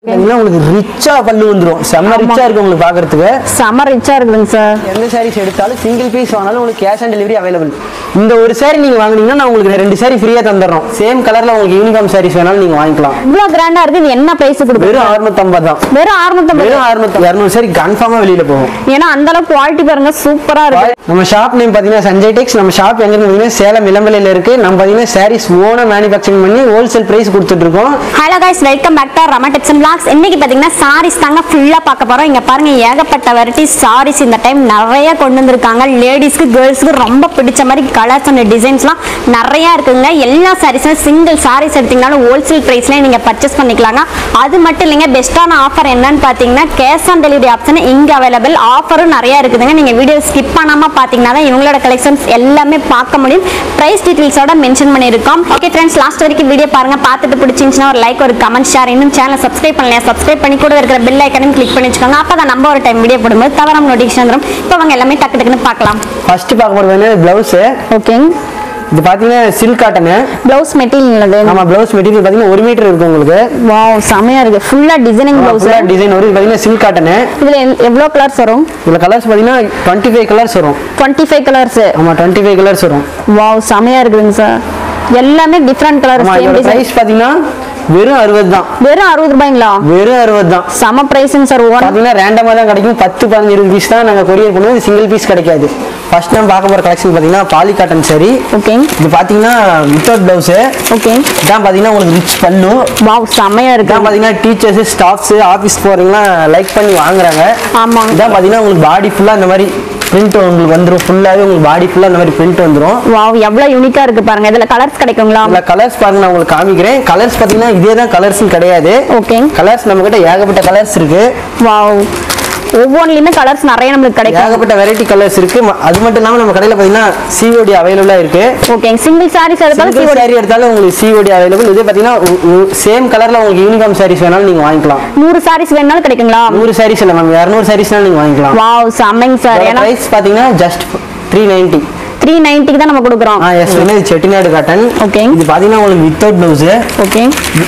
பார்த்தீங்கன்னா உங்களுக்கு ரிச்சா பல்லு வந்துரும் செம்ம ரிச்சா இருக்கு உங்களுக்கு பார்க்கறதுக்கு செம ரிச்சா இருக்குதுங்க சார் எந்த சாரீஸ் எடுத்தாலும் சிங்கிள் பீஸ் வாங்கினாலும் உங்களுக்கு கேஷ் ஆன் டெலிவரி அவைலபிள் இந்த ஒரு saree நீங்க வாங்குனீங்கன்னா நான் உங்களுக்கு ரெண்டு saree ஃப்ரீயா தந்துடுறோம் சேம் கலர்ல உங்களுக்கு யூனிஃபார்ம் சாரீஸ் வேணாலும் நீங்க வாங்கிக்கலாம் இவ்வளவு கிராண்டா இருக்கு இது என்ன பிரைஸ் கொடுக்குது வெறும் 650 தான் வெறும் 650 வெறும் 600 இரநூறு சாரி கன்ஃபார்மா வெளியில போகும் ஏன்னா அந்த அளவுக்கு குவாலிட்டி பாருங்க சூப்பரா இருக்கு நம்ம ஷாப் நேம் பாத்தீங்கன்னா சஞ்சய் டெக்ஸ் நம்ம ஷாப் எங்க இருக்கு பாத்தீங்கன்னா சேலம் இளம்பலையில இருக்கு நம்ம பாத்தீங்கன்னா சாரீஸ் ஓனா மேனுஃபேக்சரிங் பண்ணி ஹோல்சேல் பிரைஸ் கொடுத்துட்டு இருக்கோம் hello guys welcome back to Rama tips and blogs இன்னைக்கு பாத்தீங்கன்னா சாரீஸ் தாங்க ஃபுல்லா பார்க்க போறோம் இங்க பாருங்க ஏகப்பட்ட வெரைட்டி சாரீஸ் இந்த டைம் நிறைய கொண்டு வந்திருக்காங்க லேடிஸ்க்கு கேர்ள்ஸ்க்கு ரொம்ப பிடிச்ச மாதிரி கலர்ஸ் அண்ட் டிசைன்ஸ்லாம் நிறைய இருக்குங்க எல்லா சாரீஸும் சிங்கிள் சாரீஸ் எடுத்தீங்கனாலும் ஹோல்சேல் பிரைஸ்ல நீங்க பர்ச்சேஸ் பண்ணிக்கலாங்க அது மட்டும் இல்லைங்க பெஸ்ட்டான ஆஃபர் என்னன்னு பாத்தீங்கன்னா கேஷ் ஆன் டெலிவரி ஆப்ஷன் இங்க அவைலபிள் ஆஃபரும் நிறைய இருக்குதுங்க நீங்க வீடியோ ஸ்கிப் பண்ணாம பாத்தீங்கன்னா தான் இவங்களோட கலெக்ஷன்ஸ் எல்லாமே பார்க்க முடியும் பிரைஸ் டீடைல்ஸோட மென்ஷன் பண்ணியிருக்கோம் ஓகே ஃப்ரெண்ட்ஸ் லாஸ்ட் வரைக்கும் வீடியோ பாருங்க பார்த்துட்டு பிடிச்சிருந்துச்சுன்னா ஒரு லைக் ஒரு கமெண்ட் ஷேர் இன்னும் சேனல் சப்ஸ்கிரைப் பண்ணலையா சப்ஸ்கிரைப் பண்ணி கூட இருக்கிற பெல் ஐக்கனையும் கிளிக் பண்ணி வச்சுக்கோங்க அப்போ தான் நம்ம ஒரு டைம் வீடியோ போடும்போது தவறாம நோட்டிஃபிகேஷன் வரும் இப்போ அவங்க எல்லாமே டக்கு டக்குன்னு பார்க்கலாம் ஃபர்ஸ்ட் பார்க்க போறது பிளவுஸ் ஓகே இது பாத்தீங்கன்னா சில்க் காட்டனு ப்ளவுஸ் மெட்டீரியல் அது நம்ம பிளவுஸ் மெட்டீரியல் பாத்தீங்கன்னா ஒரு மீட்டர் இருக்கும் உங்களுக்கு வாவ் செமையா இருக்கு ஃபுல்லா டிசைனிங் ப்ளவுஸ் டிசைன் வரும் இது பாத்தீங்கன்னா சில்க் காட்டனு இதுல எல்- எவ்வளவு கலர்ஸ் வரும் இதுல கலர்ஸ் பாத்தீங்கன்னா டுவெண்ட்டி ஃபைவ் கலர்ஸ் வரும் டுவெண்ட்டி ஃபைவ் கலர்ஸ் ஆமா டுவெண்ட்டி ஃபைவ் கலர்ஸ் வரும் வாவ் செமையா இருக்குதுங்க சார் எல்லாமே டிஃப்ரெண்ட் கலர் ஆமா சேம் இதோட டிசைன் பிரைஸ் பாத்தீங்கன்னா வெறும் அறுபது தான் வெறும் அறுபது ரூபாய்ங்களா வெறும் அறுபது தான் செம பிரைஸுங்க சார் ஒன் பாத்தீங்கன்னா ரேண்டமா தான் கிடைக்கும் பத்து பதினஞ்சு இருபது பீஸ் தான் நாங்க கொரியர் பண்ணுவோம் சிங்கிள் பீஸ் கிடைக்காது ஃபர்ஸ்ட் நம்ம பார்க்க போற கலெக்ஷன் பாத்தீங்கன்னா பாலி காட்டன் சரி ஓகே இது பாத்தீங்கன்னா வித்தவுட் பிளவுஸ் ஓகே இதான் பாத்தீங்கன்னா உங்களுக்கு ரிச் பல்லு வாவ் செமையா இருக்கு இதான் பாத்தீங்கன்னா டீச்சர்ஸ் ஸ்டாஃப்ஸ் ஆபீஸ் போறீங்கன்னா லைக் பண்ணி வாங்குறாங்க ஆமாங்க இதான் பாத்தீங்கன்னா உங்களுக்கு பாடி ஃபுல்லா இந்த மாதிரி பிரிண்ட் உங்களுக்கு வந்துரும் ஃபுல்லாவே உங்களுக்கு பாடி ஃபுல்லா இந்த மாதிரி பிரிண்ட் வந்துரும் வாவ் எவ்வளவு யூனிக்கா இருக்கு பாருங்க இதுல கலர்ஸ் கிடைக்குங்களா இதுல கலர்ஸ் பாருங்க நான் உங்களுக்கு காமிக்கிறேன் கலர்ஸ் பாத்தீங்கன்னா இதே தான் கலர்ஸ் கிடையாது ஓகே கலர்ஸ் நம்ம கிட்ட ஏகப்பட்ட கலர்ஸ் இருக்கு வாவ் ஒவ்வொன்றுலயுமே கலர்ஸ் நிறைய நம்மளுக்கு கிடைக்கும் ஏகப்பட்ட வெரைட்டி கலர்ஸ் இருக்கு ம- அது மட்டும் இல்லாம நம்ம கடையில பாத்தீங்கன்னா சிஓடி அவைலபிளா இருக்கு ஓகே சிங்கிள் சாரீஸ் எடுத்தாலும் சிங்கிள் COD. சாரி எடுத்தாலும் உங்களுக்கு சிஓடி அவைலபிள் இது பாத்தீங்கன்னா சேம் கலர்ல உங்களுக்கு யூனிஃபார்ம் சாரீஸ் வேணாலும் நீங்க வாங்கிக்கலாம் நூறு சாரீஸ் வேணாலும் கிடைக்குங்களா நூறு சாரீஸ் இல்ல மேம் இரநூறு சாரீஸ்னாலும் நீங்க வாங்கிக்கலாம் வாவ் செம்மைங்க சார் ஏன்னா பிரைஸ் பாத்தீங்கன்னா ஜஸ்ட் த்ரீ நைன்டி த்ரீ நைன்ட்டிக்கு தான் நம்ம கொடுக்குறோம் ஆ எஸ் இது செட்டிநாடு காட்டன் Okay. இது பாத்தீங்கன்னா உங்களுக்கு வித்தவுட் பிளவுஸ் ஓகே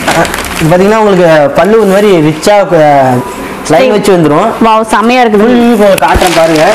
இது பாத்தீங்கன்னா உங்களுக்கு பல்லு இந்த மாதிரி ரிச்சா லைன் வச்சு வந்துரும் வாவ் செம்மையா இருக்குது ஃபுல் காட்டன் பாருங்க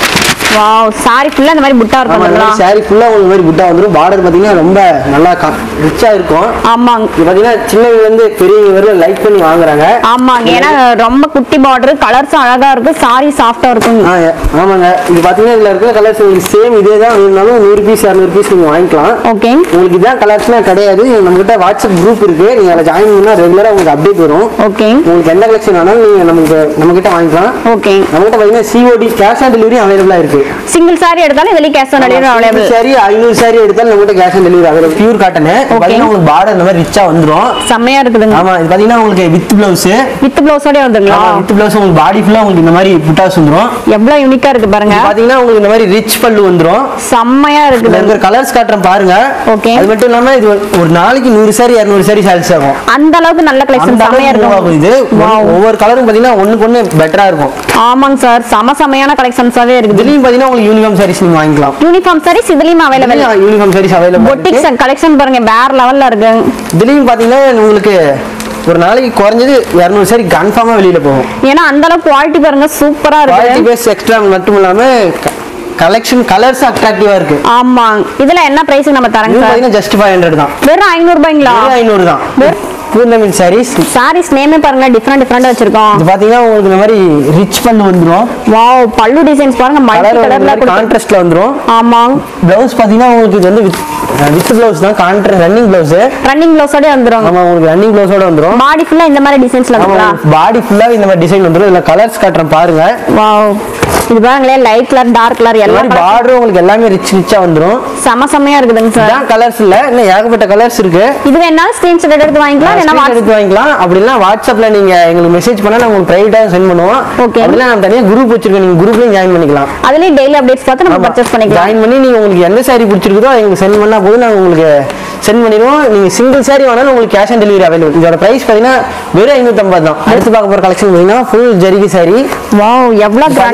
வாவ் சாரி ஃபுல்லா இந்த மாதிரி புட்டா ஆமா இந்த இருக்குங்களா மாதிரி saree ஃபுல்லா உங்களுக்கு மாதிரி புட்டா வந்துரும் பார்டர் பாத்தீங்கன்னா ரொம்ப நல்லா ரிச்சா இருக்கும் ஆமாங்க இது பாத்தீங்கன்னா சின்னவங்க வந்து பெரியவங்க வரையும் லைக் பண்ணி வாங்குறாங்க ஆமாங்க ஏன்னா ரொம்ப குட்டி பார்டர் கலர்ஸும் அழகா இருக்கு சாரி சாஃப்டா இருக்கும் ஆ, ஆமாங்க இது பாத்தீங்கன்னா இதுல இருக்கிற கலர்ஸ் உங்களுக்கு சேம் இதே தான் வேணும்னாலும் நூறு பீஸ் இரநூறு பீஸ் நீங்க வாங்கிக்கலாம் ஓகே உங்களுக்கு இதான் கலர்ஸ்லாம் கிடையாது நம்ம கிட்ட வாட்ஸ்அப் குரூப் இருக்கு நீங்க அதில் ஜாயின் பண்ணா ரெகுலரா உங்களுக்கு அப்டேட் வரும் ஓகே உங்களுக்கு எந்த கலெக்ஷன் வேணாலும் நீங்க நமக்கு நம்ம கிட்ட வாங்கிக்கலாம் ஓகே நம்ம கிட்ட பாத்தீங்கன்னா சிஓடி கேஷ் ஆன் டெலிவரி அவைலபிளா இருக்கு சிங்கிள் சாரி எடுத்தாலும் இதுலயும் cash on delivery available sari ஐநூறு சாரி எடுத்தாலும் நம்ம கிட்ட cash on delivery available pure cotton பாத்தீங்கன்னா உங்களுக்கு பார்டர் இந்த மாதிரி ரிச்சா வந்துரும் செம்மையா இருக்குதுங்க ஆமா இது பாத்தீங்கன்னா உங்களுக்கு வித் பிளவுஸ் வித் பிளவுஸோட வந்துங்களா வித் பிளவுஸ் உங்களுக்கு பாடி ஃபுல்லா உங்களுக்கு இந்த மாதிரி புட்டாஸ் வந்துரும் எவ்வளவு யூனிக்கா இருக்கு பாருங்க இது பாத்தீங்கன்னா உங்களுக்கு இந்த மாதிரி ரிச் பல்லு வந்துரும் செம்மையா இருக்குது இதுல இருக்கிற கலர்ஸ் காட்டுறேன் பாருங்க Okay. அது மட்டும் இல்லாம இது ஒரு- ஒரு நாளைக்கு நூறு சாரி இரநூறு சாரி சேல்ஸ் ஆகும் அந்த அளவுக்கு நல்ல கலெக்ஷன் அந்த செம்மையா அளவுக்கு move ஆகும் இருக்கும் இது Wow. ஒவ்வொரு கலரும் பாத்தீங்கன்னா ஒண்ணுக்கு ஒண்ணு பெட்டரா இருக்கும் ஆமாங்க சார் செம செமையான கலெக்ஷன்ஸாவே இருக்குது இதுலயும் பாத்தீங்கன்னா உங்களுக்கு யூனிஃபார்ம் சாரீஸ் நீங்க வாங்கிக்கலாம் யூனிஃபார்ம் சாரீஸ் இதுலயும் available uniform saris available boutiques collection பாருங்க வேற லெவல்ல இருக்கு இதுலயும் பாத்தீங்கன்னா உங்களுக்கு ஒரு நாளைக்கு குறைஞ்சது இரநூறு சாரி கன்ஃபார்மா வெளியில போகும் ஏன்னா அந்த அளவுக்கு குவாலிட்டி பாருங்க சூப்பரா குவாலிட்டி இருக்கு பேஸ் எக்ஸ்ட்ரா மட்டும் இல்லாம கலெக்ஷன் கலர்ஸ் அட்ராக்டிவா இருக்கு ஆமா இதுல என்ன பிரைஸ் நம்ம தரங்க இது சார் பாத்தீங்கன்னா ஜஸ்ட் ஃபைவ் ஹண்ட்ரட் தான் வெறும் ஐநூறு ரூபாய்ங்களா ஐநூறு தான் வெறும் பூர்ணமின் சாரீஸ் சாரீஸ் நேமே பாருங்க டிஃப்ரெண்ட் டிஃப்ரெண்ட் வச்சிருக்கோம் இது பாத்தீங்கன்னா உங்களுக்கு இந்த மாதிரி ரிச் பண்ணு வந்துரும் வாவ் பல்லு டிசைன்ஸ் பாருங்க மல்டி கலர் கலர்ல கொடுத்து கான்ட்ராஸ்ட்ல வந்துரும் ஆமாங்க பிளவுஸ் பாத்தீங்கன்னா உங்களுக்கு இது வந்து வித் பிளவுஸ் தான் கான்ட்ரா ரன்னிங் பிளவுஸ் ரன்னிங் ப்ளவுஸோட வந்துரும் ஆமா உங்களுக்கு ரன்னிங் பிளவுஸோட வந்துரும் பாடி ஃபுல்லா இந்த மாதிரி டிசைன்ஸ்ல ஆமா வந்துங்களா பாடி ஃபுல்லாவே இந்த மாதிரி டிசைன் வந்துரும் இதுல கலர்ஸ் காட்டுறேன் பாருங்க வாவ் இது பாருங்களேன் லைட் கலர் டார்க் கலர் இந்த எல்லாம் மாதிரி பார்டர் உங்களுக்கு எல்லாமே ரிச் ரிச்சா வந்துரும் செம செமையா இருக்குதுங்க சார் இதான் கலர்ஸ் இல்ல இன்னும் ஏகப்பட்ட கலர்ஸ் இருக்கு இது வேணாலும் ஸ்கிரீன்ஷாட் எடுத்து வாங்கிக்கலாம் இல்லைன்னா Screenshot வாட்ஸ்அப் எடுத்து வாங்கிக்கலாம் அப்படின்னா வாட்ஸ்அப்ல நீங்க எங்களுக்கு மெசேஜ் பண்ணா நாங்க உங்களுக்கு பிரைவேட்டா சென்ட் பண்ணுவோம் Okay. அப்படின்னா நம்ம தனியா குரூப் வச்சிருக்கோம் நீங்க குரூப்லயும் ஜாயின் பண்ணிக்கலாம் அதுலயும் டெய்லி அப்டேட்ஸ் பார்த்து நம்ம பர்ச்சேஸ் பண்ணிக்கலாம் ஜாயின் பண்ணி நீங்க உங்களுக்கு எந்த saree பிடிச்சிருக்குதோ அதை எங்களுக்கு சென்ட் பண்ணா போதும் நாங்க உங்களுக்கு சென்ட் பண்ணிடுவோம் நீங்க சிங்கிள் saree வேணாலும் உங்களுக்கு கேஷ் ஆன் டெலிவரி அவைலபிள் இதோட பிரைஸ் பாத்தீங்கன்னா வெறும் ஐநூத்தம்பது தான் அடுத்து பார்க்க போற கலெக்ஷன் பாத்தீங்கன்னா ஃபுல் ஜரிகை saree வாவ் எவ்வளவு கிராண்டா பாத்தீங்கன்னா உங்களுக்கு உங்களுக்கு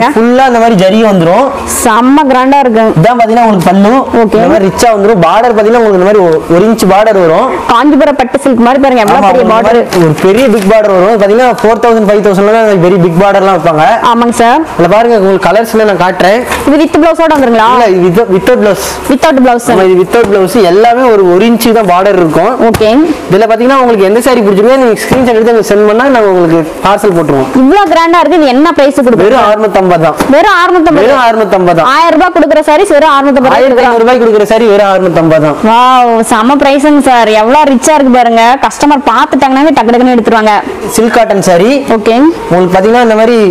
ஃபுல்லா இந்த மாதிரி ஜரி வந்துரும் செம்ம கிராண்டா இருக்கு இதான் பாத்தீங்கன்னா உங்களுக்கு பல்லு Okay. இந்த மாதிரி ரிச்சா வந்துரும் பார்டர் பாத்தீங்கன்னா உங்களுக்கு இந்த மாதிரி ஒ- ஒரு இன்ச் பார்டர் வரும் காஞ்சிபுரம் பட்டு சில்க் மாதிரி பாருங்க ஆமா, எவ்வளவு பெரிய உங்களுக்கு பார்டர் மாதிரி ஒரு பெரிய பிக் பார்டர் வரும் இது பாத்தீங்கன்னா ஃபோர் தௌசண்ட் ஃபைவ் தௌசண்ட்லாம் பெரிய பிக் பார்டர்லாம் வைப்பாங்க ஆமாங்க சார் அதுல பாருங்க உங்களுக்கு கலர்ஸ்ல நான் காட்டுறேன் இது வித் பிளவுஸோட வந்துருங்களா இல்ல இது வித்தவுட் பிளவுஸ் வித்தவுட் பிளவுஸ் ஆமா இது வித்தவுட் பிளவுஸ் எல்லாமே ஒரு ஒரு இன்ச்சு தான் பார்டர் இருக்கும் ஓகே இதுல பாத்தீங்கன்னா உங்களுக்கு எந்த சாரி பிடிச்சிருக்கோ நீங்க ஸ்கிரீன்ஷாட் எடுத்து எனக்கு சென்ட் பண்ணா நாங்க உங்களுக்கு பார்சல் போட்டுருவோம் இவ்ளோ கிராண்டா இருக்கு இது என்ன பிரைஸ் கொடுக்குறோம் வெறும் 650 தான் வெறும் 650 வெறும் 650 தான் ஆயிரம் ரூபாய் கொடுக்குற சாரீஸ் வெறும் 650 ஆயிரத்தி ஐநூறு ரூபாய்க்கு கொடுக்குற சாரி வெறும் 650 தான் வாவ் செம பிரைஸுங்க சார் எவ்வளவு ரிச்சா இருக்கு பாருங்க கஸ்டமர் பார்த்துட்டாங்கன்னா டக்கு டக்குன்னு எடுத்துருவாங்க சில்க் காட்டன் சாரி ஓகே உங்களுக்கு பாத்தீங்கன்னா இந்த மாதிரி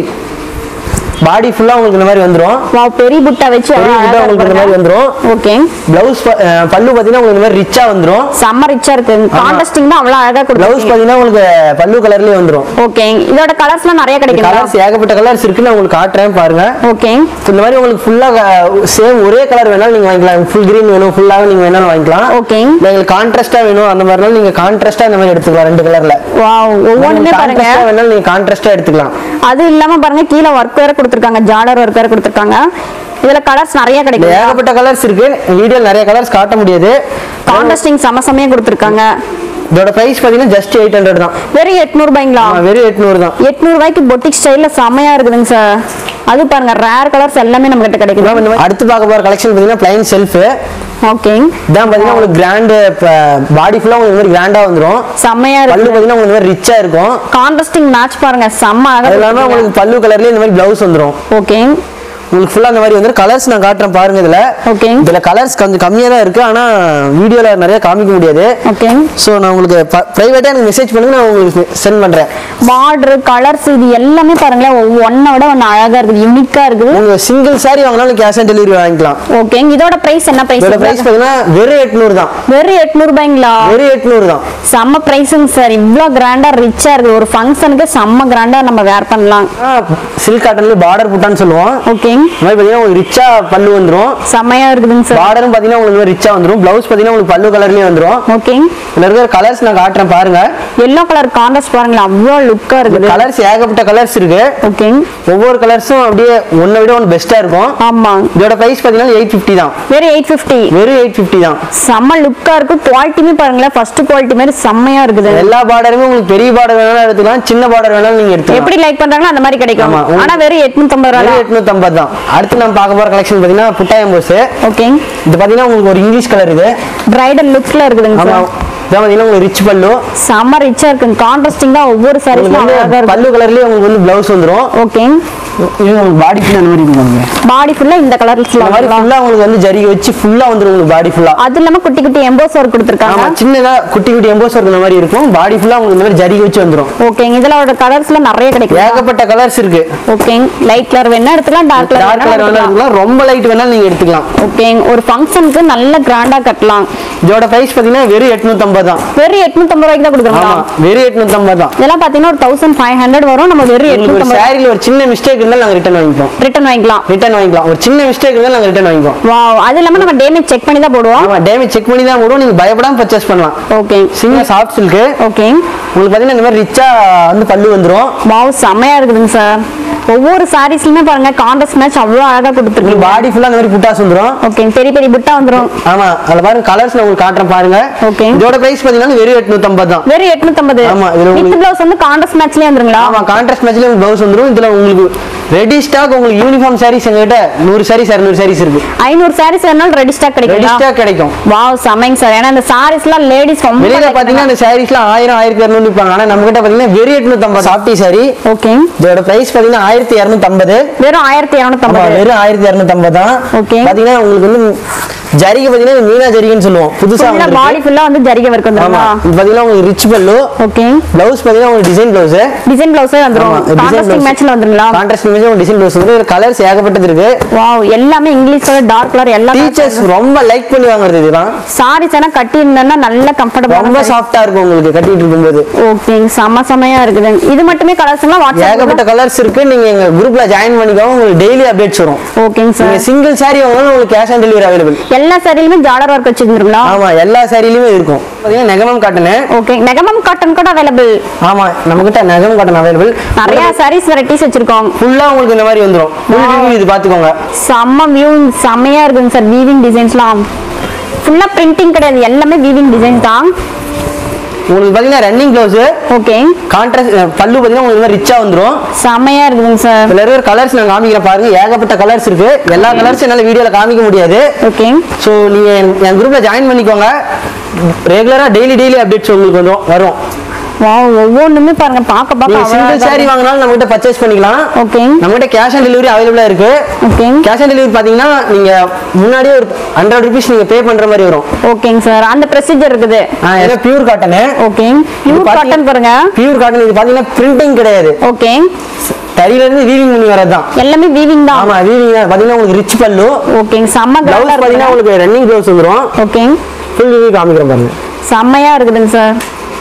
பாடி ஃபுல்லா உங்களுக்கு இந்த மாதிரி வந்துரும் வாவ் பெரிய புட்டா வச்சு பெரிய புட்டா உங்களுக்கு இந்த மாதிரி வந்துரும் ஓகே பிளவுஸ் பல்லு பாத்தீங்கன்னா உங்களுக்கு இந்த மாதிரி ரிச்சா வந்துரும் செம்ம ரிச்சா இருக்கு கான்ட்ராஸ்டிங் தான் அவ்வளவு அழகா பிளவுஸ் கொடுத்துருக்கீங்க பாத்தீங்கன்னா உங்களுக்கு பல்லு கலர்லயே வந்துரும் ஓகே இதோட கலர்ஸ்லாம் நிறைய கிடைக்குங்களா கலர்ஸ் ஏகப்பட்ட கலர்ஸ் இருக்கு நான் உங்களுக்கு காட்டுறேன் பாருங்க ஓகே இந்த மாதிரி உங்களுக்கு ஃபுல்லா சேம் ஒரே கலர் வேணாலும் நீங்க வாங்கிக்கலாம் ஃபுல் கிரீன் வேணும் ஃபுல்லாவே நீங்க வேணாலும் வாங்கிக்கலாம் ஓகே இல்ல உங்களுக்கு கான்ட்ராஸ்டா வேணும் அந்த மாதிரினாலும் நீங்க கான்ட்ராஸ்டா இந்த மாதிரி எடுத்துக்கலாம் ரெண்டு கலர்ல வாவ் ஒவ்வொன்றுமே பாருங்க கான்ட்ராஸ்டா வேணாலும் நீங்க கான்ட்ராஸ்டா எடுத்துக்கலாம் அது இல்லாம பாருங்க கீழே ஒர்க் வேற கொடுத்துருக்காங்க ஜாலர் ஒர்க் வேற கொடுத்துருக்காங்க இதுல கலர்ஸ் நிறைய இதுல கிடைக்கும் ஏகப்பட்ட கலர்ஸ் இருக்கு வீடியோ நிறைய கலர்ஸ் காட்ட முடியாது கான்ட்ராஸ்டிங் சம சமயம் கொடுத்துருக்காங்க இதோட பிரைஸ் பாத்தீங்கன்னா ஜஸ்ட் எயிட் ஹண்ட்ரட் தான் வெறும் எட்நூறு ரூபாய்ங்களா ஆமா, வெறும் எட்நூறு தான் எட்நூறு ரூபாய்க்கு பொட்டிக் ஸ்டைல்ல செமையா இருக்குதுங்க சார் அது பாருங்க ரேர் கலர்ஸ் எல்லாமே நம்ம கிட்ட கிடைக்குது இந்த மாதிரி அடுத்து பார்க்க போற கலெக்ஷன் பாத்தீங்கன்னா பிளைன் செல்ஃப் ஓகே இதான் பாத்தீங்கன்னா உங்களுக்கு கிராண்ட் பாடி ஃபுல்லா உங்களுக்கு இந்த மாதிரி கிராண்டா வந்துரும் செம்மையா பல்லு இருக்கு பாத்தீங்கன்னா உங்களுக்கு இந்த மாதிரி ரிச்சா இருக்கும் கான்ட்ராஸ்டிங் மேட்ச் பாருங்க செம்ம அது இல்லாம அழகா உங்களுக்கு பல்லு கலர்லயே இந்த மாதிரி பிளவுஸ் வந்துரும் ஓகே உங்களுக்கு ஃபுல்லா இந்த மாதிரி வந்து கலர்ஸ் நான் காட்டுறேன் பாருங்க இதுல ஓகே இதுல கலர்ஸ் கொஞ்சம் கம்மியா தான் இருக்கு ஆனா வீடியோல நிறைய காமிக்க முடியாது ஓகே ஸோ நான் உங்களுக்கு ப்ரைவேட்டா எனக்கு மெசேஜ் பண்ணுங்க நான் உங்களுக்கு சென்ட் பண்றேன் பார்டர் கலர்ஸ் இது எல்லாமே பாருங்களேன் ஒன்னை விட ஒன்னு அழகா இருக்குது யூனிக்கா இருக்குது நீங்க சிங்கிள் சாரி வாங்கினாலும் கேஷ் ஆன் டெலிவரி வாங்கிக்கலாம் ஓகே இதோட பிரைஸ் என்ன இதோட பிரைஸ் பிரைஸ் பாத்தீங்கன்னா வெறும் எட்நூறு தான் வெறும் எட்நூறு ரூபாய்ங்களா வெறும் எட்நூறு தான் செம்ம பிரைஸுங்க சார் இவ்ளோ கிராண்டா ரிச்சா இருக்கு ஒரு ஃபங்க்ஷனுக்கு செம்ம கிராண்டா நம்ம வேர் பண்ணலாம் சில்க் காட்டன்ல பார்டர் புட்டான்னு சொல்லுவோம் ஓகே இந்த மாதிரி பாத்தீங்கன்னா உங்களுக்கு ரிச்சா பல்லு வந்துரும் செம்மையா இருக்குதுங்க சார் பார்டரும் பாத்தீங்கன்னா உங்களுக்கு ரிச்சா வந்துரும் பிளவுஸ் பாத்தீங்கன்னா உங்களுக்கு பல்லு கலர்லயே வந்துரும் ஓகே இதுல இருக்கிற கலர்ஸ் நான் காட்டுறேன் பாருங்க எல்லோ கலர் கான்ட்ராஸ்ட் பாருங்களேன் அவ்வளோ லுக்கா இருக்குது கலர்ஸ் ஏகப்பட்ட கலர்ஸ் இருக்கு ஓகே ஒவ்வொரு கலர்ஸும் அப்படியே ஒன்னை விட ஒன்று பெஸ்டா இருக்கும் ஆமா இதோட பிரைஸ் பாத்தீங்கன்னா எயிட் ஃபிஃப்டி தான் வெறும் எயிட் ஃபிஃப்டி வெறும் எயிட் ஃபிஃப்டி தான் செம்ம லுக்கா இருக்கு குவாலிட்டியுமே பாருங்களேன் ஃபர்ஸ்ட் குவாலிட்டி மாதிரி செம்மையா இருக்குது எல்லா பார்டருமே உங்களுக்கு பெரிய பார்டர் வேணாலும் எடுத்துக்கலாம் சின்ன பார்டர் வேணாலும் நீங்க எடுத்துக்கலாம் எப்படி லைக் பண்றாங்களோ அந்த மாதிரி கிடைக்கும் ஆமா, உங்களுக்கு- ஆனா வெறும் எட்நூத்தம்பது ரூபா வெறும் எட்நூத்தம்பது தான் அடுத்து நம்ம பார்க்க போற கலெக்ஷன் பாத்தீங்கன்னா புட்டாயம் போஸ் ஓகே இது பாத்தீங்கன்னா உங்களுக்கு ஒரு இங்கிலீஷ் கலர் இது பிரைடல் லுக்ல இருக்குதுங்க ஆமா சார் இதான் பாத்தீங்கன்னா உங்களுக்கு ரிச் பல்லு செம்ம ரிச்சா இருக்கு கான்ட்ராஸ்டிங் தான் ஒவ்வொரு உங்களுக்கு சாரீஸ்லாம் வந்து அழகா இருக்கு பல்லு கலர்லயே உங்களுக்கு வந்து பிளவுஸ் வந்துரும் ஓகே இது உங்களுக்கு பாடி ஃபுல்லா அந்த மாதிரி இருக்கும் பாருங்க. பாடி ஃபுல்லா இந்த கலர்ஸ்ல இந்த மாதிரி ஃபுல்லா உங்களுக்கு வந்து ஜரிகை வச்சு ஃபுல்லா வந்துரும் உங்களுக்கு பாடி ஃபுல்லா அது இல்லாம குட்டி குட்டி எம்போஸ் ஒர்க் கொடுத்துருக்காங்க ஆமா சின்னதா குட்டி குட்டி எம்போஸ் இருக்கிற மாதிரி இருக்கும் பாடி ஃபுல்லா உங்களுக்கு இந்த மாதிரி ஜரிகை வச்சு வந்துரும் ஓகேங்க இதுல ஒரு கலர்ஸ்ல நிறைய கிடைக்கும் ஏகப்பட்ட கலர்ஸ் இருக்கு ஓகே லைட் கலர் வேணா எடுத்துக்கலாம் டார்க் கலர் டார்க் கலர் வேணா வேணா எடுத்துக்கலாம் ரொம்ப லைட் வேணாலும் நீங்க எடுத்துக்கலாம் ஓகே ஒரு ஃபங்க்ஷனுக்கு நல்ல கிராண்டா கட்டலாம் இதோட பிரைஸ் பாத்தீங்கன்னா வெறும் 850 தான் வெறும் எட்நூத்தம்பது ரூபாய்க்கு தான் கொடுக்குறோங்களா ஆமா வெறும் 850 தான் இதெல்லாம் பாத்தீங்கன்னா ஒரு தௌசண்ட் ஃபைவ் ஹண்ட்ரட் வரும் நம்ம வெறும் உங்களுக்கு ஒரு எட்நூத்தம்பது சாரில ஒரு சின்ன மிஸ்டேக் இருந்தாலும் நாங்க ரிட்டர்ன் வாங்கிப்போம் ரிட்டர்ன் வாங்கிக்கலாம் ரிட்டர்ன் வாங்கிக்கலாம் ஒரு சின்ன மிஸ்டேக் இருந்தாலும் நாங்க ரிட்டர்ன் வாங்கிப்போம் வாவ் அது இல்லாம நம்ம டேமேஜ் செக் பண்ணி தான் போடுவோம் ஆமா டேமேஜ் செக் பண்ணி தான் போடுவோம் நீங்க பயப்படாம பர்ச்சேஸ் பண்ணலாம் okay single soft silk okay உங்களுக்கு பாத்தீங்கன்னா இந்த மாதிரி ரிச்சா வந்து பல்லு வந்துரும் வாவ் செம்மையா இருக்குதுங்க சார் ஒவ்வொரு சாரீஸ்லயுமே பாருங்க கான்ட்ராஸ்ட் மேட்ச் அவ்வளவு அழகா உங்களுக்கு கொடுத்துருக்கீங்க பாடி ஃபுல்லா இந்த மாதிரி புட்டாஸ் வந்துரும் ஓகே பெரிய பெரிய புட்டா வந்துரும் ஆமா அதுல பாருங்க கலர்ஸ் நான் உங்களுக்கு காட்டுறேன் பாருங்க Okay. இதோட பிரைஸ் பாத்தீங்கன்னா வெறும் 850 தான் வெறும் எட்நூத்தம்பது ஆமா, இதுல வித் உங்களுக்கு- பிளவுஸ் வந்து கான்ட்ராஸ்ட் மேட்ச்லயே வந்துருங்களா ஆமா கான்ட்ராஸ்ட் மேட்ச்ல பிளவுஸ் வந்துரும் இதுல உங்களுக்கு ரெடி ஸ்டாக் உங்களுக்கு யூனிஃபார்ம் சாரீஸ் எங்ககிட்ட நூறு சாரீஸ் இரநூறு சாரீஸ் இருக்கு ஐநூறு சாரீஸ் வேணாலும் ரெடி ஸ்டாக் ரெடி கிடைக்குங்களா ஸ்டாக் கிடைக்கும் வாவ் செம்மைங்க சார் ஏன்னா இந்த சாரீஸ்லாம் லேடிஸ் ரொம்ப வெளியில like பாத்தீங்கன்னா பண்ணுவாங்க. இந்த சாரீஸ்லாம் ஆயிரம் ஆயிரத்தி இரநூறு விற்பாங்க ஆனா நம்ம கிட்ட பாத்தீங்கன்னா வெறும் எட்நூத்தம்பது சாப்டி சாரி ஓகே இதோட பிரைஸ் பாத்தீங்கன்னா ஆயிரத்தி இரநூத்தம்பது வெறும் ஆயிரத்தி ஆமா இரநூத்தம்பது வெறும் ஆயிரத்தி இரநூத்தம்பது தான் Okay. பாத்தீங்கன்னா உங்களுக்கு வந்து ஜரிகை பாத்தீங்கன்னா மீனா ஜரிகைன்னு சொல்லுவோம் புதுசா ஃபுல்லா வந்திருக்கு. பாடி ஃபுல்லா வந்து ஜரிகை ஒர்க் ஆமா வந்துருங்களா இது பாத்தீங்கன்னா உங்களுக்கு ரிச் பல்லு ஓகே பிளவுஸ் பாத்தீங்கன்னா உங்களுக்கு டிசைன் பிளவுஸ் டிசைன் பிளவுஸே வந்துரும் கான்ட்ராஸ்டிங் மேட்ச்ல வந்துருங்களா கான்ட்ராஸ்ட் மேட்ச் டிசைன் பிளவுஸ் வந்து கலர்ஸ் ஏகப்பட்டது இருக்கு வாவ் எல்லாமே இங்கிலீஷ் கலர் டார்க் கலர் எல்லாம் டீச்சர்ஸ் ரொம்ப லைக் பண்ணி வாங்குறது இதெல்லாம் சாரீஸ் எல்லாம் கட்டி இருந்தேன்னா நல்ல ரொம்ப கம்ஃபர்டபுள் சாஃப்டா இருக்கும் உங்களுக்கு கட்டிட்டு இருக்கும்போது ஓகே செம செமையா இருக்குது இது மட்டுமே கலர்ஸ்லாம் ஏகப்பட்ட வாட்ஸ்அப் கலர்ஸ் இருக்கு நீங்க எங்க குரூப்ல ஜாயின் பண்ணிக்கோங்க உங்களுக்கு டெய்லி அப்டேட்ஸ் வரும் ஓகேங்க நீங்க சார் சிங்கிள் சாரி வாங்கினாலும் உங்களுக்கு கேஷ் ஆன் டெலிவரி அவைலபிள் எல்லா சாரிலுமே ஜாலர் ஒர்க் வச்சிருந்துருங்களா ஆமா எல்லா சாரிலயுமே இருக்கும் பார்த்தீங்கன்னா Negamam cotton okay Negamam cotton கூட அவைலபிள் ஆமா நம்ம கிட்ட நெகமம் காட்டன் அவைலபிள் நிறைய சாரீஸ் வெரைட்டிஸ் வச்சிருக்கோம் ஃபுல்லா உங்களுக்கு இந்த மாதிரி வந்துரும் ஃபுல் ரிவ்யூ இது பாத்துக்கோங்க செம்ம வியூ செம்மையா இருக்குங்க சார் வீவிங் டிசைன்ஸ்லாம் ஃபுல்லா பிரிண்டிங் கிடையாது எல்லாமே வீவிங் டிசைன் தான் உங்களுக்கு பாத்தீங்கன்னா ரன்னிங் ப்ளவுஸ் ஓகே கான்ட்ராஸ்ட் பல்லு பாத்தீங்கன்னா உங்களுக்கு இந்த மாதிரி ரிச்சா வந்துரும் செம்மையா இருக்குதுங்க சார் இதுல இருக்கிற கலர்ஸ் நான் காமிக்கிறேன் பாருங்க ஏகப்பட்ட கலர்ஸ் இருக்கு எல்லா கலர்ஸும் என்னால வீடியோல காமிக்க முடியாது ஓகே ஸோ நீங்க என் என் குரூப்ல ஜாயின் பண்ணிக்கோங்க ரெகுலரா டெய்லி டெய்லி அப்டேட்ஸ் உங்களுக்கு வந்துரும் வரும் வா ஒவ்வொன்றுமே பாருங்க பார்க்க நீங்க பார்க்க சிங்கிள் சாரி வாங்கினாலும் நம்ம கிட்ட பர்ச்சேஸ் பண்ணிக்கலாம் ஓகே நம்ம கிட்ட கேஷ் ஆன் டெலிவரி அவைலபிளா இருக்கு ஓகே கேஷ் ஆன் டெலிவரி பாத்தீங்கன்னா நீங்க முன்னாடியே ஒரு ஹண்ட்ரட் ருபீஸ் நீங்க பே பண்ற மாதிரி வரும் ஓகேங்க சார் அந்த ப்ரொசீஜர் இருக்குது ஏன்னா pure cotton okay pure cotton பாருங்க பியூர் காட்டன் இது பாத்தீங்கன்னா பிரிண்டிங் கிடையாது ஓகே தறியில இருந்து வீவிங் பண்ணி வரதுதான் எல்லாமே வீவிங் தான் ஆமா வீவிங் தான் பாத்தீங்கன்னா உங்களுக்கு ரிச் பல்லு ஓகேங்க செம்ம பிளவுஸ் கிராண்டா பாத்தீங்கன்னா இருக்கு உங்களுக்கு ரன்னிங் பிளவுஸ் வந்துரும் ஓகே ஃபுல் ரிவ்யூ காமிக்கிறேன் பாருங்க செம்மையா இருக்குதுங்க சார்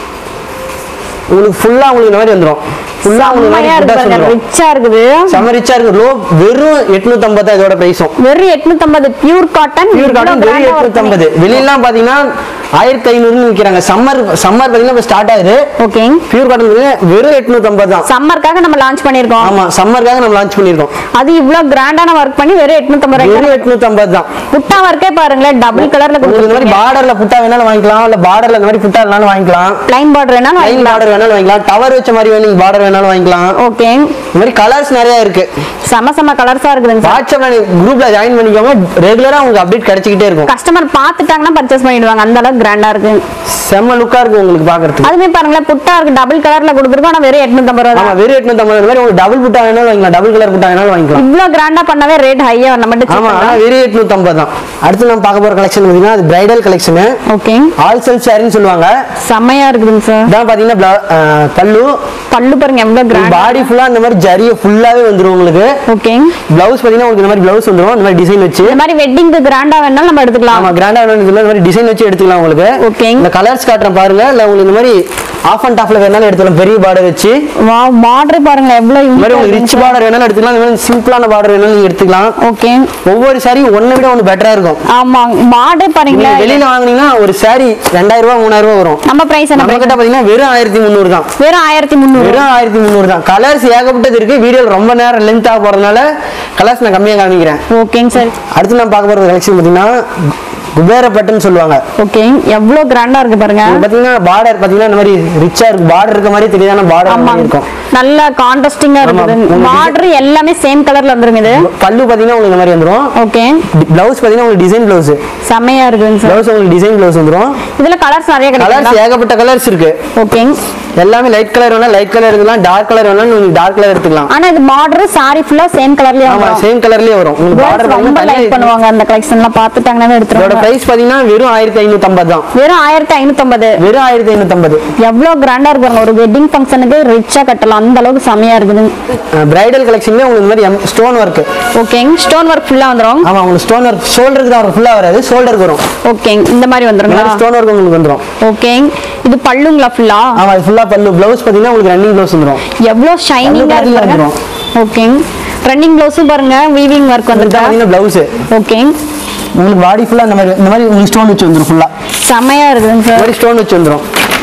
உங்களுக்கு ஃபுல்லா உங்களுக்கு இந்த மாதிரி வந்துரும் ஃபுல்லா உங்களுக்கு இந்த செம்மையா மாதிரி இருக்கு புட்டாஸ் பாருங்க வந்துரும் ரிச்சா இருக்குது செம்ம ரிச்சா இருக்கு லோ வெறும் 850 தான் இதோட பிரைஸும் வெறும் எட்நூத்தம்பது பியூர் காட்டன் பியூர் காட்டன் வெறும் 850 வெளியெல்லாம் பாத்தீங்கன்னா ஆயிரத்தி ஐநூறுன்னு விற்கிறாங்க சம்மர் சம்மர் பாத்தீங்கன்னா இப்போ ஸ்டார்ட் ஆகுது ஓகே பியூர் காட்டன் வெறும் 850 தான் சம்மருக்காக நம்ம லான்ச் பண்ணிருக்கோம் ஆமா சம்மருக்காக நம்ம லான்ச் பண்ணிருக்கோம் அது இவ்வளவு கிராண்டான ஒர்க் பண்ணி வெறும் எட்நூத்தம்பது வெறும் ரூபாய் 850 தான் புட்டா ஒர்க்கே பாருங்களேன் டபுள் கலர்ல உங்களுக்கு இந்த மாதிரி கொடுத்துருக்கீங்க பார்டர்ல புட்டா வேணாலும் வாங்கிக்கலாம் இல்ல பார்டர்ல இந்த மாதிரி புட்டா வேணாலும் வாங்கிக்கலாம் லைன் பார்டர் வேணாலும் லைன் வாங்கிக்கலாம் பார்டர் வேணாலும் வாங்கிக்கலாம் டவர் வச்ச மாதிரி வேணும் பார்டர் வேணாலும் வாங்கிக்கலாம் ஓகே இந்த மாதிரி கலர்ஸ் நிறைய இருக்கு செம செம கலர்ஸா இருக்குதுங்க சார் வாட்ஸ்அப்ல குரூப்ல ஜாயின் பண்ணிக்கோங்க ரெகுலரா உங்களுக்கு அப்டேட் கிடைச்சிக்கிட்டே இருக்கும் கஸ்டமர் பார்த்துட்டாங்கன்னா பர்ச்சேஸ் பண்ணிடுவாங்க அந்த அளவுக்கு கிராண்டா இருக்கு செம்ம லுக்கா இருக்கு உங்களுக்கு பாக்குறதுக்கு அதுமே பாருங்களேன் புட்டா இருக்கு டபுள் கலர்ல கொடுத்துருக்கோம் ஆனா வெறும் எட்நூத்தம்பது ரூபா ஆமா தான் வெறும் எட்நூத்தம்பது இந்த மாதிரி உங்களுக்கு டபுள் புட்டா வேணாலும் வாங்கிக்கலாம் டபுள் கலர் புட்டா வேணாலும் வாங்கிக்கலாம் இவ்வளவு கிராண்டா பண்ணவே ரேட் ஹையா நம்ம ஆமா ஆனா வெறும் எட்நூத்தம்பது தான் அடுத்து நம்ம பார்க்க போற கலெக்ஷன் பாத்தீங்கன்னா அது bridal collection okay all self சாரின்னு சொல்லுவாங்க செம்மையா இருக்குதுங்க சார் இதான் பாத்தீங்கன்னா bla- அஹ், பல்லு பல்லு பாருங்க எவ்வளவு கிராண்ட் பாடி ஃபுல்லா இந்த மாதிரி ஜரிய ஃபுல்லாவே வந்துரும் உங்களுக்கு ஓகே பிளவுஸ் பாத்தீங்கன்னா உங்களுக்கு இந்த மாதிரி பிளவுஸ் வந்துரும் இந்த மாதிரி டிசைன் வச்சு இந்த மாதிரி வெட்டிங்க்கு கிராண்டா வேணாலும் நம்ம எடுத்துக்கலாம் ஆமா கிராண்டா வேணும் இந்த மாதிரி டிசைன் வச்சு எடுத்துக்கலாம் உங்களுக்கு ஓகே இந்த கலர்ஸ் காட்டுறேன் பாருங்க இல்ல உங்களுக்கு இந்த மாதிரி ஆஃப் அண்ட் டாப்ல வேணாலும் எடுத்துக்கலாம் பெரிய பார்டர் வச்சு வா பார்டர் பாருங்க எவ்வளவு இந்த மாதிரி உங்களுக்கு ரிச் பார்டர் வேணாலும் எடுத்துக்கலாம் இந்த மாதிரி சிம்பிளான பார்டர் வேணாலும் நீங்க எடுத்துக்கலாம் ஓகே ஒவ்வொரு சாரி ஒன்னை விட ஒன்று பெட்டரா இருக்கும் ஆமா பார்டர் நீங்க பாருங்களேன் வெளியில வாங்குனீங்கன்னா ஒரு சாரி ரெண்டாயிரம் ரூபாய் மூணாயிரம் ரூபாய் வரும் நம்ம பிரைஸ் என்ன நம்ம price? கிட்ட பாத்தீங்கன்னா வெறும் ஆயிரத்தி முந்நூறு தான் வெறும் ஆயிரத்தி முந்நூறு வெறும் ஆயிரத்தி முந்நூறு தான் கலர்ஸ் ஏகப்பட்டது இருக்கு வீடியோ ரொம்ப நேரம் லென்த் ஆக போறதுனால கலர்ஸ் நான் கம்மியா காமிக்கிறேன் ஓகேங்க சார் அடுத்து நான் பார்க்க போற கலெக்ஷன் பாத்தீங்கன்னா குபேர பட்டுன்னு சொல்லுவாங்க ஓகே எவ்வளவு கிராண்டா இருக்கு பாருங்க இது பாத்தீங்கன்னா பார்டர் பாத்தீங்கன்னா இந்த மாதிரி ரிச்சா இருக்கு பார்டர் இருக்க மாதிரி தெரியாதான பார்டர் ஆமா இருக்கும் நல்ல கான்ட்ராஸ்டிங்கா ஆமா. இருக்குது உங்களுக்கு பார்டர் எல்லாமே சேம் கலர்ல வந்துருங்க இது பல்லு பாத்தீங்கன்னா உங்களுக்கு இந்த மாதிரி வந்துரும் ஓகே பிளவுஸ் பாத்தீங்கன்னா உங்களுக்கு டிசைன் பிளவுஸ் செம்மையா இருக்குங்க சார் பிளவுஸ் உங்களுக்கு டிசைன் பிளவுஸ் வந்துரும் இதுல கலர்ஸ் நிறைய கலர்ஸ் கிடைக்கும் ஏகப்பட்ட கலர்ஸ் இருக்கு ஓகே எல்லாமே லைட் கலர் வேணா லைட் கலர் எடுக்கலாம் டார்க் கலர் வேணா நீங்க டார்க் கலர் எடுத்துக்கலாம் ஆனா இது பார்டர் சாரி ஃபுல்லா சேம் கலர்லயே ஆமா வரும் சேம் கலர்லயே வரும் உங்களுக்கு Girls பார்டர் ரொம்ப லைக் பாத்தீங்கன்னா பண்ணுவாங்க அந்த கலெக்ஷன்லாம் பார்த்துட்டாங்கன்னா இதோட எடுத்துருவாங்க பிரைஸ் பாத்தீங்கன்னா வெறும் ஆயிரத்தி ஐநூத்தி ஐம்பது தான் வெறும் ஆயிரத்தி ஐநூத்தம்பது வெறும் ஆயிரத்தி ஐநூத்தி ஐம்பது எவ்வளவு கிராண்டா இருக்கு பாருங்க ஒரு வெட்டிங் ஃபங்க்ஷனுக்கு ரிச்சா கட்டலாம் அந்த அளவுக்கு செமையா இருக்குது பிரைடல் கலெக்ஷன்ல உங்களுக்கு இந்த மாதிரி stone work okay stone work ஃபுல்லா வந்துரும் ஆமா உங்களுக்கு ஸ்டோன் ஒர்க் ஷோல்டருக்கு தான் ஃபுல்லா வராது ஷோல்டருக்கு வரும் ஓகே இந்த மாதிரி இந்த வந்துருங்களா மாதிரி ஸ்டோன் ஒர்க் உங்களுக்கு வந்துரும் ஓகே இது பல்லுங்களா ஃபுல்லா ஆமா இது ஃபுல்லா பல்லு பிளவுஸ் பாத்தீங்கன்னா உங்களுக்கு ரன்னிங் பிளவுஸ் வந்துரும் எவ்வளவு ஷைனிங்கா பல்லு இருக்கு பாருங்க வந்துரும். ஓகே ரன்னிங் ப்ளவுஸும் பாருங்க வீவிங் ஒர்க் இதுதான் வந்துருக்கா பாத்தீங்கன்னா பிளவுஸ் ஓகே உங்களுக்கு பாடி ஃபுல்லா இந்த மாதிரி இந்த மாதிரி உங்களுக்கு ஸ்டோன் வச்சு வந்துரும் ஃபுல்லா செமையா இருக்குதுங்க இந்த சார் மாதிரி ஸ்டோன் வச்சு வந்துரும்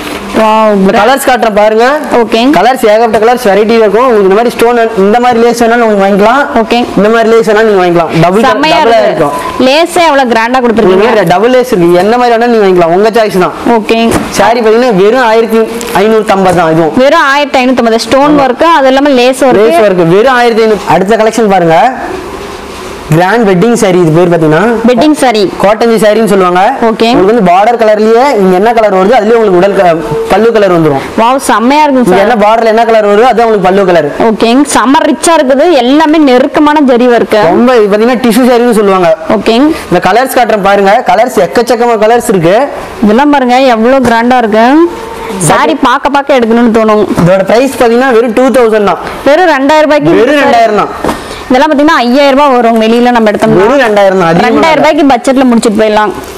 வாவ் கலர்ஸ் காட்டுறேன் பாருங்க ஓகே கலர்ஸ் ஏகப்பட்ட கலர்ஸ் வெரைட்டி இருக்கும் உங்களுக்கு இந்த மாதிரி ஸ்டோன் இந்த மாதிரி லேஸ் வேணாலும் உங்களுக்கு வாங்கிக்கலாம் ஓகே இந்த மாதிரி லேஸ் வேணாலும் நீங்க வாங்கிக்கலாம் டபுள் செமையா டபுளா இருக்கு இருக்கும் லேஸே எவ்வளவு கிராண்டா கொடுத்துருக்கீங்க டபுள் லேஸ் இருக்கு என்ன மாதிரி வேணாலும் நீங்க வாங்கிக்கலாம் உங்க சாய்ஸ் தான் ஓகே சாரி பாத்தீங்கன்னா வெறும் ஆயிரத்தி ஐநூத்தி ஐம்பது தான் இதுவும் வெறும் ஆயிரத்தி ஐநூத்தி ஸ்டோன் ஒர்க் அது இல்லாம லேஸ் லேஸ் ஒர்க் ஒர்க் வெறும் ஆயிரத்தி ஐநூறு அடுத்த கலெக்ஷன் பாருங்க கிராண்ட் வெட்டிங் saree இது பேர் பாத்தீங்கன்னா வெட்டிங் சாரி கோட்டஞ்சி சாரின்னு சொல்லுவாங்க Okay. உங்களுக்கு வந்து பார்டர் கலர்லயே இங்க என்ன கலர் வருதோ அதுலயே உங்களுக்கு உடல் க- பல்லு கலர் வந்துரும் வாவ் செம்மையா இருக்குங்க இங்க சார் என்ன பார்டர்ல என்ன கலர் வருதோ அது உங்களுக்கு பல்லு கலர் ஓகே செம்ம ரிச்சா இருக்குது எல்லாமே நெருக்கமான ஜரி ஒர்க் ரொம்ப இது பாத்தீங்கன்னா டிஷ்யூ சாரின்னு சொல்லுவாங்க ஓகே இந்த கலர்ஸ் காட்டுறேன் பாருங்க கலர்ஸ் எக்கச்சக்கமான கலர்ஸ் இருக்கு இதெல்லாம் பாருங்க எவ்வளவு கிராண்டா இருக்கு சாரி பார்க்க பார்க்க எடுக்கணும்னு தோணும் இதோட பிரைஸ் பாத்தீங்கன்னா வெறும் டூ தௌசண்ட் தான் வெறும் ரெண்டாயிரம் ரூபாய்க்கு வெறும் ரெண்டாயிரம் தான் இதெல்லாம் பாத்தீங்கன்னா ஐயாயிரம் ரூபாய் வரும் வெளியில நம்ம எடுத்தோம்னா வெறும் ரெண்டாயிரம் தான் அதிகமா ரெண்டாயிரம் ரூபாய்க்கு பட்ஜெட்ல முடிச்சிட்டு போயிடலாம்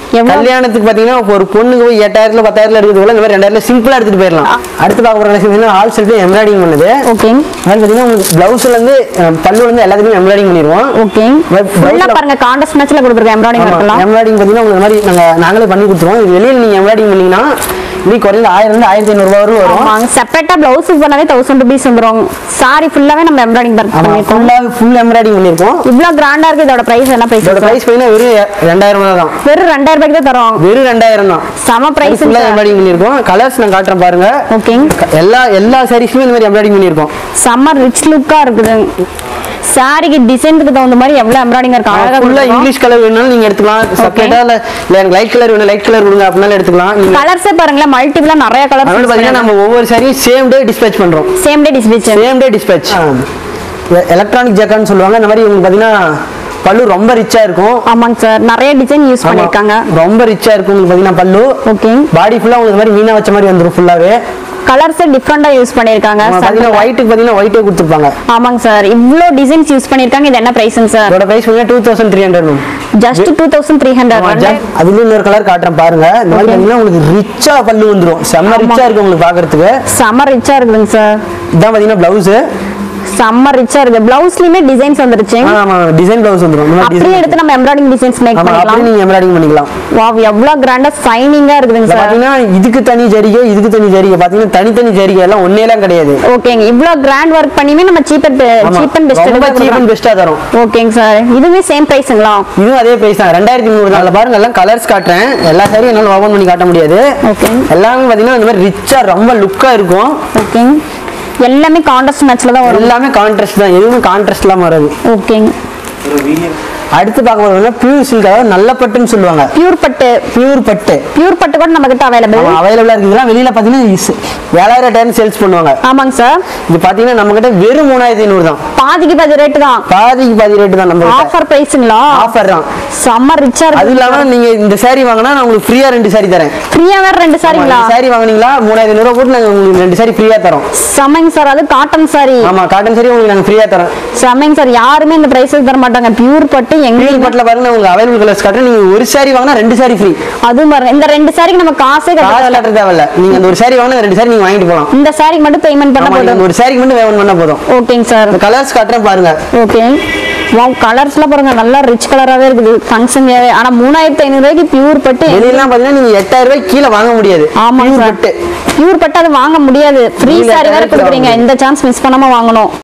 எவ்வளவு? கல்யாணத்துக்கு பாத்தீங்கன்னா ஒரு பொண்ணுக்கு போய் எட்டாயிரத்துல பத்தாயிரத்துல எடுக்கிறது போல இந்த மாதிரி ரெண்டாயிரத்துல சிம்பிளா எடுத்துட்டு போயிடலாம் அடுத்து பார்க்க போற கலெக்ஷன் ஆல் செல்ஃப் எம்ப்ராய்டிங் பண்ணுது ஓகே அது பாத்தீங்கன்னா உங்களுக்கு பிளவுஸ்ல இருந்து அஹ், பல்லுல இருந்து எல்லாத்துக்குமே எம்ப்ராய்டிங் பண்ணிடுவோம் ஓகே Blouse- ஃபுல்லா blouse- பாருங்க காண்டஸ்ட் மேட்ச்ல கொடுத்துருக்கேன் எம்ப்ராய்டிங் இருக்கலாம் எம்ப்ராய்டிங் பாத்தீங்கன்னா உங்களுக்கு இந்த மாதிரி நாங்க நாங்களே பண்ணி கொடுத்துருவோம் இது வெளியில நீங்க எம்ப்ராய்டிங் பண்ணீங்கன்னா இப்படி குறைந்த ஆயிரம் இருந்து ஆயிரத்தி ஐநூறு ரூபாய் வரும் வரும் ஆமாங்க செப்பரேட்டா பிளவுஸ் பண்ணாவே தௌசண்ட் ருபீஸ் வந்துரும் சாரி ஃபுல்லாவே நம்ம எம்ப்ராய்டிங் ஒர்க் ஆமா பண்ணிருக்கோம் ஃபுல்லா ஃபுல் எம்ப்ராய்டிங் பண்ணிருக்கோம் இவ்ளோ கிராண்டா இருக்கு இதோட பிரைஸ் என்ன பிரைஸ் இதோட பிரைஸ் பாத்தீங்கன்னா வெறும் ரெண்டாயிரம் ரூபாய் தான் வெறும் ரெண்டாயிரம் ரூபாய்க்கு தான் தரோம் வெறும் ரெண்டாயிரம் தான் செம பிரைஸ் ஃபுல்லா எம்ப்ராய்டிங் பண்ணிருக்கோம் கலர்ஸ் நான் காட்டுறேன் பாருங்க ஓகே க- எல்லா எல்லா சாரீஸுமே இந்த மாதிரி எம்ப்ராய்டிங் பண்ணிருக்கோம் செம்ம ரிச் லுக்கா இருக்குது சாரிக்கு டிசைனுக்கு தகுந்த மாதிரி எவ்வளவு எம்ப்ராய்டிங் இருக்கு அழகா ஃபுல்லா கொடுத்துருக்கோம். இங்கிலீஷ் கலர் வேணாலும் நீங்க எடுத்துக்கலாம் செப்பரேட்டா இல்ல இல்ல எனக்கு லைட் கலர் வேணும் லைட் கலர் கொடுங்க அப்படினாலும் எடுத்துக்கலாம் நீங்க கலர்ஸே பாருங்களேன் மல்டிபிளா நிறைய அதனால கலர்ஸ் பாத்தீங்கன்னா நம்ம ஒவ்வொரு சாரியும் சேம் டே டிஸ்பேச் பண்றோம் same day displays same day dispatch electronic ஜக்கான்னு சொல்லுவாங்க இந்த மாதிரி உங்களுக்கு பாத்தீங்கன்னா பல்லு ரொம்ப ரிச்சா இருக்கும் ஆமாங்க சார் நிறைய டிசைன் யூஸ் ஆமா. பண்ணிருக்காங்க ரொம்ப ரிச்சா இருக்கும் உங்களுக்கு பாத்தீங்கன்னா பல்லு ஓகே பாடி ஃபுல்லா உங்களுக்கு இந்த மாதிரி மீனா வச்ச மாதிரி வந்துரும் ஃபுல்லாவே கலர்ஸ் டிஃப்ரெண்டா யூஸ் பண்ணிருக்காங்க பாத்தீங்கன்னா ஒயிட்டுக்கு பாத்தீங்கன்னா ஒயிட்டே கொடுத்துருப்பாங்க ஆமாங்க சார் இவ்ளோ டிசைன்ஸ் யூஸ் பண்ணிருக்காங்க இது என்ன பிரைஸ்ங்க சார் இதோட பிரைஸ் பாத்தீங்கன்னா two thousand three hundred just two thousand three hundred அதுல இன்னொரு கலர் காட்டுறேன் பாருங்க இந்த மாதிரி பாத்தீங்கன்னா உங்களுக்கு ரிச்சா பல்லு வந்துரும் செம்ம ரிச்சா இருக்கு உங்களுக்கு பாக்குறதுக்கு செம்ம ரிச்சா இருக்குதுங்க சார் இதான் பாத்தீங்கன்னா பிளவுஸ் செம்ம ரிச்சா இருக்கு பிளவுஸ்லயுமே டிசைன்ஸ் வந்துருச்சு ஆமா டிசைன் பிளவுஸ் வந்துரும் இந்த மாதிரி அப்படியே டிசைன் எடுத்து நம்ம எம்ப்ராய்டிங் டிசைன்ஸ் மேக் ஆமா அப்படியே பண்ணிக்கலாம் நீங்க எம்ப்ராய்டிங் பண்ணிக்கலாம் வாவ் எவ்வளவு கிராண்டா சைனிங்கா இருக்குதுங்க இதுல சார் பாத்தீங்கன்னா இதுக்கு தனி ஜரிகை இதுக்கு தனி ஜரிகை பாத்தீங்கன்னா தனித்தனி ஜரிகை எல்லாம் ஒன்னே எல்லாம் கிடையாது ஓகேங்க இவ்ளோ கிராண்ட் ஒர்க் பண்ணியுமே நம்ம சீப் அண்ட் ஆமா. சீப் அண்ட் ரொம்ப சீப் பெஸ்ட் அண்ட் பெஸ்டா தரும் ஓகேங்க சார் இதுவே சேம் பிரைஸ்ங்களா இதுவும் அதே பிரைஸ் தான் ரெண்டாயிரத்தி முந்நூறு தான் அதுல பாருங்க எல்லாம் கலர்ஸ் காட்டுறேன் எல்லா சாரியும் என்னால ஓபன் பண்ணி காட்ட முடியாது ஓகே எல்லாமே பாத்தீங்கன்னா இந்த மாதிரி ரிச்சா ரொம்ப லுக்கா இருக்கும் ஓகேங்க எல்லாமே காண்டஸ்ட் மேட்ச்ல தான் வரும் எல்லாமே கான்ட்ராஸ்ட் தான் எதுவுமே கான்ட்ராஸ்ட் எல்லாம் வராது ஓகேங்க அடுத்து பார்க்க போறது பியூர் சில்க் அதாவது நல்ல பட்டுன்னு சொல்லுவாங்க பியூர் பட்டு பியூர் பட்டு பியூர் பட்டு கூட நம்ம கிட்ட அவைலபிள் அவைலபிளா இருக்கு இதெல்லாம் வெளியில பாத்தீங்கன்னா இஸ்- ஏழாயிரம் டைம் சேல்ஸ் பண்ணுவாங்க ஆமாங்க சார் இது பாத்தீங்கன்னா நம்ம கிட்ட வெறும் மூணாயிரத்தி ஐநூறு தான் பாதிக்கு பாதி ரேட்டு தான் பாதிக்கு பாதி ரேட்டு தான் நம்ம ஆஃபர் பிரைஸுங்களா ஆஃபர் தான் செம்ம ரிச்சா அது இருக்கு இல்லாம நீங்க இந்த saree வாங்கினா நான் உங்களுக்கு ஃப்ரீயா ரெண்டு saree தரேன் ஃப்ரீயா வேற ரெண்டு சாரிங்களா சாரி வாங்குனீங்களா மூணாயிரத்தி ஐநூறு போட்டு நாங்க உங்களுக்கு ரெண்டு saree ஃப்ரீயா தரோம் செம்மங்க சார் அது காட்டன் சாரி ஆமா காட்டன் saree உங்களுக்கு நாங்க ஃப்ரீயா தரோம் செம்மங்க சார் யாருமே இந்த பிரைஸுக்கு தர மாட்டாங்க பியூர் பட்டு பியூர் எங்களுக்கு பட்டில் பாருங்க உங்களுக்கு அவைலபிள் கலர்ஸ் காட்டுறேன் நீங்க ஒரு saree வாங்கினா ரெண்டு saree ஃப்ரீ அதுவும் பாருங்க இந்த ரெண்டு சாரிக்கு நம்ம காசே கட்ட காசு தேவையில்ல. கட்ட தேவையில்ல நீங்க அந்த ஒரு saree வாங்கினா ரெண்டு saree நீங்க வாங்கிட்டு போகலாம் இந்த சாரிக்கு மட்டும் பேமெண்ட் பண்ண ஆமா நீங்க போதும் ஒரு saree மட்டும் வேவன் பண்ணா போதும் ஓகேங்க சார் இந்த கலர்ஸ் காட்டுறேன் பாருங்க ஓகே வாவ் கலர்ஸ்லாம் பாருங்க நல்லா ரிச் கலராவே இருக்குது ஃபங்க்ஷன் ஆனா மூணாயிரத்தி ஐநூறு ரூபாய்க்கு பியூர் பட்டு வெளியெல்லாம் பாத்தீங்கன்னா நீங்க எட்டாயிரம் ரூபாய் கீழே வாங்க முடியாது ஆமா Pure சார் பட்டு பியூர் பட்டு அது வாங்க முடியாது ஃப்ரீ இல்ல, சாரி வேற correct தான். கொடுக்குறீங்க இந்த சான்ஸ் மிஸ் பண்ணாம வாங்கணும்